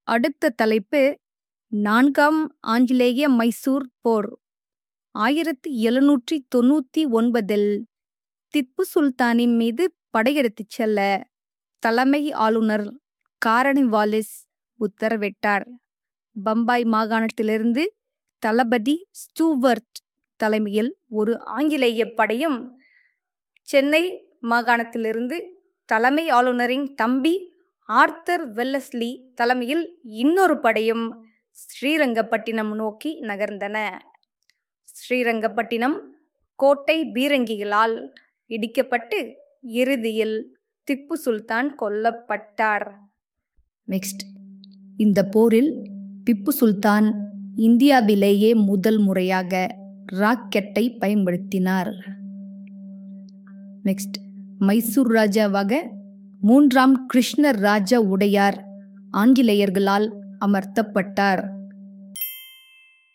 அடுத்த தலைப்பு நான்காம் ஆங்கிலேய மைசூர் போர் ஆயிரத்தி எழுநூற்றி தொண்ணூத்தி ஒன்பதில் திப்பு சுல்தானின் மீது படையெடுத்துச் செல்ல தலைமை ஆளுநர் காரனிவாலிஸ் உத்தரவிட்டார் பம்பாய் மாகாணத்திலிருந்து தளபதி ஸ்டூவர்ட் தலைமையில் ஒரு ஆங்கிலேய படையும் சென்னை மாகாணத்திலிருந்து தலைமை ஆளுநரின் தம்பி ஆர்த்தர் வெல்லஸ்லி தலைமையில் இன்னொரு படையும் ஸ்ரீரங்கப்பட்டினம் நோக்கி நகர்ந்தன ஸ்ரீரங்கப்பட்டினம் கோட்டை பீரங்கிகளால் இடிக்கப்பட்டு இறுதியில் திப்பு சுல்தான் கொல்லப்பட்டார் நெக்ஸ்ட் இந்த போரில் திப்பு சுல்தான் இந்தியாவிலேயே முதல் முறையாக ராக்கெட்டை பயன்படுத்தினார் நெக்ஸ்ட் மைசூர் ராஜாவாக மூன்றாம் கிருஷ்ண ராஜா உடையார் ஆங்கிலேயர்களால் அமர்த்தப்பட்டார்